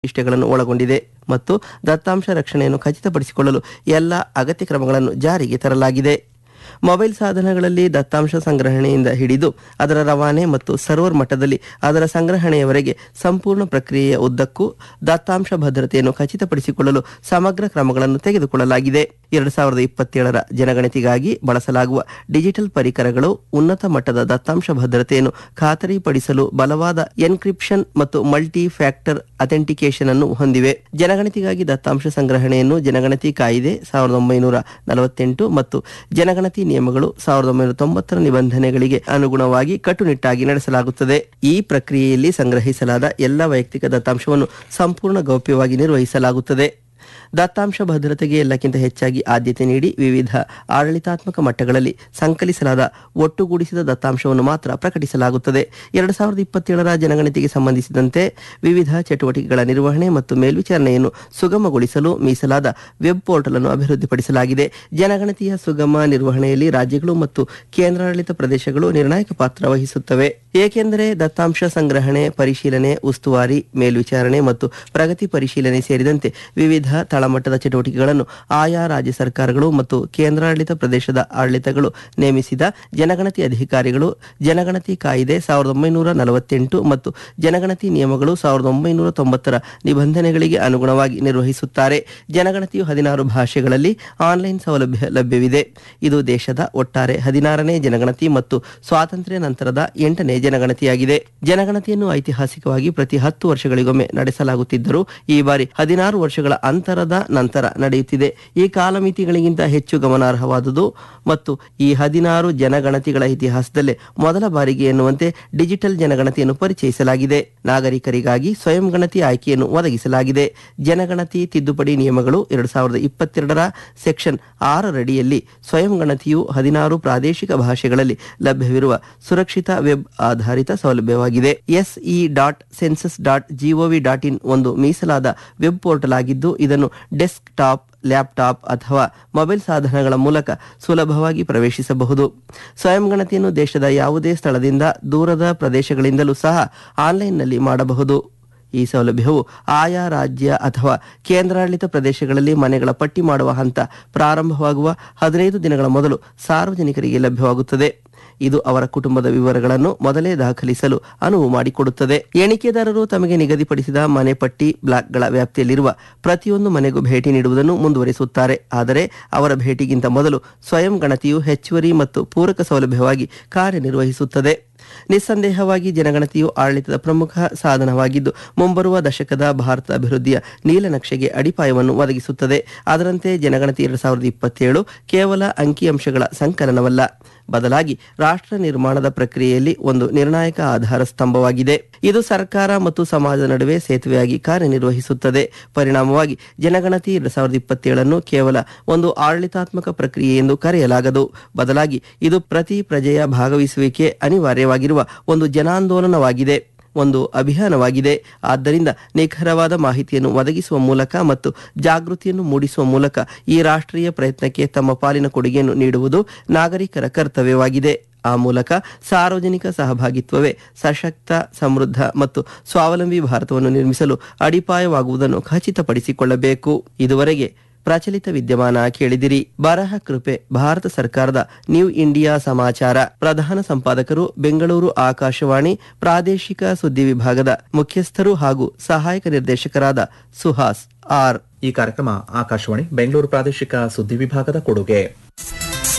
ಇಷ್ಟಗಳನ್ನು ಒಳಗೊಂಡಿದೆ ಮತ್ತು ದತ್ತಾಂಶ ರಕ್ಷಣೆಯನ್ನು ಖಚಿತಪಡಿಸಿಕೊಳ್ಳಲು ಎಲ್ಲ ಅಗತ್ಯ ಕ್ರಮಗಳನ್ನು ಜಾರಿಗೆ ತರಲಾಗಿದೆ ಮೊಬೈಲ್ ಸಾಧನಗಳಲ್ಲಿ ದತ್ತಾಂಶ ಸಂಗ್ರಹಣೆಯಿಂದ ಹಿಡಿದು ಅದರ ರವಾನೆ ಮತ್ತು ಸರ್ವರ್ ಮಟ್ಟದಲ್ಲಿ ಅದರ ಸಂಗ್ರಹಣೆಯವರೆಗೆ ಸಂಪೂರ್ಣ ಪ್ರಕ್ರಿಯೆಯ ಉದ್ದಕ್ಕೂ ದತ್ತಾಂಶ ಭದ್ರತೆಯನ್ನು ಖಚಿತಪಡಿಸಿಕೊಳ್ಳಲು ಸಮಗ್ರ ಕ್ರಮಗಳನ್ನು ತೆಗೆದುಕೊಳ್ಳಲಾಗಿದೆ ಎರಡು ಸಾವಿರದ ಇಪ್ಪತ್ತೇಳರ ಜನಗಣತಿಗಾಗಿ ಬಳಸಲಾಗುವ ಡಿಜಿಟಲ್ ಪರಿಕರಗಳು ಉನ್ನತ ಮಟ್ಟದ ದತ್ತಾಂಶ ಭದ್ರತೆಯನ್ನು ಖಾತರಿಪಡಿಸಲು ಬಲವಾದ ಎನ್ಕ್ರಿಪ್ಷನ್ ಮತ್ತು ಮಲ್ಟಿ ಫ್ಯಾಕ್ಟರ್ ಅಥೆಂಟಿಕೇಶನ್ ಅನ್ನು ಹೊಂದಿವೆ ಜನಗಣತಿಗಾಗಿ ದತ್ತಾಂಶ ಸಂಗ್ರಹಣೆಯನ್ನು ಜನಗಣತಿ ಕಾಯಿದೆ ಸಾವಿರದ ಒಂಬೈನೂರ ನಲವತ್ತೆಂಟು ಮತ್ತು ಜನಗಣತಿ ನಿಯಮಗಳು ಸಾವಿರದ ಒಂಬೈನೂರ ತೊಂಬತ್ತರ ನಿಬಂಧನೆಗಳಿಗೆ ಅನುಗುಣವಾಗಿ ಕಟ್ಟುನಿಟ್ಟಾಗಿ ನಡೆಸಲಾಗುತ್ತದೆ ಈ ಪ್ರಕ್ರಿಯೆಯಲ್ಲಿ ಸಂಗ್ರಹಿಸಲಾದ ಎಲ್ಲ ವೈಯಕ್ತಿಕ ದತ್ತಾಂಶವನ್ನು ಸಂಪೂರ್ಣ ಗೌಪ್ಯವಾಗಿ ನಿರ್ವಹಿಸಲಾಗುತ್ತದೆ ದತ್ತಾಂಶ ಭದ್ರತೆಗೆ ಎಲ್ಲಕ್ಕಿಂತ ಹೆಚ್ಚಾಗಿ ಆದ್ಯತೆ ನೀಡಿ ವಿವಿಧ ಆಡಳಿತಾತ್ಮಕ ಮಟ್ಟಗಳಲ್ಲಿ ಸಂಕಲಿಸಲಾದ ಒಟ್ಟುಗೂಡಿಸಿದ ದತ್ತಾಂಶವನ್ನು ಮಾತ್ರ ಪ್ರಕಟಿಸಲಾಗುತ್ತದೆ ಎರಡು ಸಾವಿರದ ಇಪ್ಪತ್ತೇಳರ ಜನಗಣತಿಗೆ ಸಂಬಂಧಿಸಿದಂತೆ ವಿವಿಧ ಚಟುವಟಿಕೆಗಳ ನಿರ್ವಹಣೆ ಮತ್ತು ಮೇಲ್ವಿಚಾರಣೆಯನ್ನು ಸುಗಮಗೊಳಿಸಲು ಮೀಸಲಾದ ವೆಬ್ ಪೋರ್ಟಲ್ ಅನ್ನು ಅಭಿವೃದ್ಧಿಪಡಿಸಲಾಗಿದೆ ಜನಗಣತಿಯ ಸುಗಮ ನಿರ್ವಹಣೆಯಲ್ಲಿ ರಾಜ್ಯಗಳು ಮತ್ತು ಕೇಂದ್ರಾಡಳಿತ ಪ್ರದೇಶಗಳು ನಿರ್ಣಾಯಕ ಪಾತ್ರ ವಹಿಸುತ್ತವೆ ಏಕೆಂದರೆ ದತ್ತಾಂಶ ಸಂಗ್ರಹಣೆ ಪರಿಶೀಲನೆ ಉಸ್ತುವಾರಿ ಮೇಲ್ವಿಚಾರಣೆ ಮತ್ತು ಪ್ರಗತಿ ಪರಿಶೀಲನೆ ಸೇರಿದಂತೆ ವಿವಿಧ ತಳಮಟ್ಟದ ಚಟುವಟಿಕೆಗಳನ್ನು ಆಯಾ ರಾಜ್ಯ ಸರ್ಕಾರಗಳು ಮತ್ತು ಕೇಂದ್ರಾಡಳಿತ ಪ್ರದೇಶದ ಆಡಳಿತಗಳು ನೇಮಿಸಿದ ಜನಗಣತಿ ಅಧಿಕಾರಿಗಳು ಜನಗಣತಿ ಕಾಯಿದೆ ಸಾವಿರದ ಒಂಬೈನೂರ ನಲವತ್ತೆಂಟು ಮತ್ತು ಜನಗಣತಿ ನಿಯಮಗಳು ಸಾವಿರದ ಒಂಬೈನೂರ ತೊಂಬತ್ತರ ನಿಬಂಧನೆಗಳಿಗೆ ಅನುಗುಣವಾಗಿ ನಿರ್ವಹಿಸುತ್ತಾರೆ ಜನಗಣತಿಯು ಹದಿನಾರು ಭಾಷೆಗಳಲ್ಲಿ ಆನ್ಲೈನ್ ಸೌಲಭ್ಯ ಲಭ್ಯವಿದೆ ಇದು ದೇಶದ ಒಟ್ಟಾರೆ ಹದಿನಾರನೇ ಜನಗಣತಿ ಮತ್ತು ಸ್ವಾತಂತ್ರ್ಯ ನಂತರದ ಎಂಟನೇ ಜನಗಣತಿಯಾಗಿದೆ ಜನಗಣತಿಯನ್ನು ಐತಿಹಾಸಿಕವಾಗಿ ಪ್ರತಿ ಹತ್ತು ವರ್ಷಗಳಿಗೊಮ್ಮೆ ನಡೆಸಲಾಗುತ್ತಿದ್ದರೂ ಈ ಬಾರಿ ಹದಿನಾರು ವರ್ಷಗಳ ಅಂತರದ ನಂತರ ನಡೆಯುತ್ತಿದೆ ಈ ಕಾಲಮಿತಿಗಳಿಗಿಂತ ಹೆಚ್ಚು ಗಮನಾರ್ಹವಾದುದು ಮತ್ತು ಈ ಹದಿನಾರು ಜನಗಣತಿಗಳ ಇತಿಹಾಸದಲ್ಲೇ ಮೊದಲ ಬಾರಿಗೆ ಎನ್ನುವಂತೆ ಡಿಜಿಟಲ್ ಜನಗಣತಿಯನ್ನು ಪರಿಚಯಿಸಲಾಗಿದೆ ನಾಗರಿಕರಿಗಾಗಿ ಸ್ವಯಂ ಗಣತಿ ಆಯ್ಕೆಯನ್ನು ಒದಗಿಸಲಾಗಿದೆ ಜನಗಣತಿ ತಿದ್ದುಪಡಿ ನಿಯಮಗಳು ಎರಡು ಸಾವಿರದ ಇಪ್ಪತ್ತೆರಡರ ಸೆಕ್ಷನ್ ಆರರಡಿಯಲ್ಲಿ ಸ್ವಯಂ ಗಣತಿಯು ಹದಿನಾರು ಪ್ರಾದೇಶಿಕ ಭಾಷೆಗಳಲ್ಲಿ ಲಭ್ಯವಿರುವ ಸುರಕ್ಷಿತ ವೆಬ್ ಆಧಾರಿತ ಸೌಲಭ್ಯವಾಗಿದೆ SE dot census dot GOV dot in ಒಂದು ಮೀಸಲಾದ ವೆಬ್ ಪೋರ್ಟಲ್ ಆಗಿದ್ದು ಇದನ್ನು ಡೆಸ್ಕ್ ಟಾಪ್ ಲ್ಯಾಪ್ಟಾಪ್ ಅಥವಾ ಮೊಬೈಲ್ ಸಾಧನಗಳ ಮೂಲಕ ಸುಲಭವಾಗಿ ಪ್ರವೇಶಿಸಬಹುದು ಸ್ವಯಂ ಗಣತಿಯನ್ನು ದೇಶದ ಯಾವುದೇ ಸ್ಥಳದಿಂದ ದೂರದ ಪ್ರದೇಶಗಳಿಂದಲೂ ಸಹ ಆನ್ಲೈನ್ನಲ್ಲಿ ಮಾಡಬಹುದು ಈ ಸೌಲಭ್ಯವು ಆಯಾ ರಾಜ್ಯ ಅಥವಾ ಕೇಂದ್ರಾಡಳಿತ ಪ್ರದೇಶಗಳಲ್ಲಿ ಮನೆಗಳ ಪಟ್ಟಿ ಮಾಡುವ ಹಂತ ಪ್ರಾರಂಭವಾಗುವ ಹದಿನೈದು ದಿನಗಳ ಮೊದಲು ಸಾರ್ವಜನಿಕರಿಗೆ ಲಭ್ಯವಾಗುತ್ತದೆ ಇದು ಅವರ ಕುಟುಂಬದ ವಿವರಗಳನ್ನು ಮೊದಲೇ ದಾಖಲಿಸಲು ಅನುವು ಮಾಡಿಕೊಡುತ್ತದೆ ಎಣಿಕೆದಾರರು ತಮಗೆ ನಿಗದಿಪಡಿಸಿದ ಮನೆ ಪಟ್ಟಿ ಬ್ಲಾಕ್ಗಳ ವ್ಯಾಪ್ತಿಯಲ್ಲಿರುವ ಪ್ರತಿಯೊಂದು ಮನೆಗೂ ಭೇಟಿ ನೀಡುವುದನ್ನು ಮುಂದುವರಿಸುತ್ತಾರೆ ಆದರೆ ಅವರ ಭೇಟಿಗಿಂತ ಮೊದಲು ಸ್ವಯಂ ಗಣತಿಯು ಹೆಚ್ಚುವರಿ ಮತ್ತು ಪೂರಕ ಸೌಲಭ್ಯವಾಗಿ ಕಾರ್ಯನಿರ್ವಹಿಸುತ್ತದೆ ನಿಸ್ಸಂದೇಹವಾಗಿ ಜನಗಣತಿಯು ಆಡಳಿತದ ಪ್ರಮುಖ ಸಾಧನವಾಗಿದ್ದು ಮುಂಬರುವ ದಶಕದ ಭಾರತ ಅಭಿವೃದ್ಧಿಯ ನೀಲನಕ್ಷೆಗೆ ಅಡಿಪಾಯವನ್ನು ಒದಗಿಸುತ್ತದೆ ಅದರಂತೆ ಜನಗಣತಿ ಎರಡು ಸಾವಿರದ ಇಪ್ಪತ್ತೇಳು ಕೇವಲ ಅಂಕಿಅಂಶಗಳ ಸಂಕಲನವಲ್ಲ ಬದಲಾಗಿ ರಾಷ್ಟ್ರ ನಿರ್ಮಾಣದ ಪ್ರಕ್ರಿಯೆಯಲ್ಲಿ ಒಂದು ನಿರ್ಣಾಯಕ ಆಧಾರ ಸ್ತಂಭವಾಗಿದೆ ಇದು ಸರ್ಕಾರ ಮತ್ತು ಸಮಾಜದ ನಡುವೆ ಸೇತುವೆಯಾಗಿ ಕಾರ್ಯನಿರ್ವಹಿಸುತ್ತದೆ ಪರಿಣಾಮವಾಗಿ ಜನಗಣತಿ ಎರಡು ಸಾವಿರದ ಇಪ್ಪತ್ತೇಳನ್ನು ಕೇವಲ ಒಂದು ಆಡಳಿತಾತ್ಮಕ ಪ್ರಕ್ರಿಯೆ ಎಂದು ಕರೆಯಲಾಗದು ಬದಲಾಗಿ ಇದು ಪ್ರತಿ ಪ್ರಜೆಯ ಭಾಗವಹಿಸುವಿಕೆ ಅನಿವಾರ್ಯವಾಗಿರುವ ಒಂದು ಜನಾಂದೋಲನವಾಗಿದೆ ಒಂದು ಅಭಿಯಾನವಾಗಿದೆ ಆದ್ದರಿಂದ ನಿಖರವಾದ ಮಾಹಿತಿಯನ್ನು ಒದಗಿಸುವ ಮೂಲಕ ಮತ್ತು ಜಾಗೃತಿಯನ್ನು ಮೂಡಿಸುವ ಮೂಲಕ ಈ ರಾಷ್ಟ್ರೀಯ ಪ್ರಯತ್ನಕ್ಕೆ ತಮ್ಮ ಪಾಲಿನ ಕೊಡುಗೆಯನ್ನು ನೀಡುವುದು ನಾಗರಿಕರ ಕರ್ತವ್ಯವಾಗಿದೆ ಆ ಮೂಲಕ ಸಾರ್ವಜನಿಕ ಸಹಭಾಗಿತ್ವವೇ ಸಶಕ್ತ ಸಮೃದ್ಧ ಮತ್ತು ಸ್ವಾವಲಂಬಿ ಭಾರತವನ್ನು ನಿರ್ಮಿಸಲು ಅಡಿಪಾಯವಾಗುವುದನ್ನು ಖಚಿತಪಡಿಸಿಕೊಳ್ಳಬೇಕು ಇದುವರೆಗೆ ಪ್ರಚಲಿತ ವಿದ್ಯಮಾನ ಕೇಳಿದಿರಿ ಬರಹ ಕೃಪೆ ಭಾರತ ಸರ್ಕಾರದ ನ್ಯೂ ಇಂಡಿಯಾ ಸಮಾಚಾರ ಪ್ರಧಾನ ಸಂಪಾದಕರು ಬೆಂಗಳೂರು ಆಕಾಶವಾಣಿ ಪ್ರಾದೇಶಿಕ ಸುದ್ದಿ ವಿಭಾಗದ ಮುಖ್ಯಸ್ಥರು ಹಾಗೂ ಸಹಾಯಕ ನಿರ್ದೇಶಕರಾದ ಸುಹಾಸ್ ಆರ್ ಈ ಕಾರ್ಯಕ್ರಮ ಆಕಾಶವಾಣಿ ಬೆಂಗಳೂರು ಪ್ರಾದೇಶಿಕ ಸುದ್ದಿ ವಿಭಾಗದ ಕೊಡುಗೆ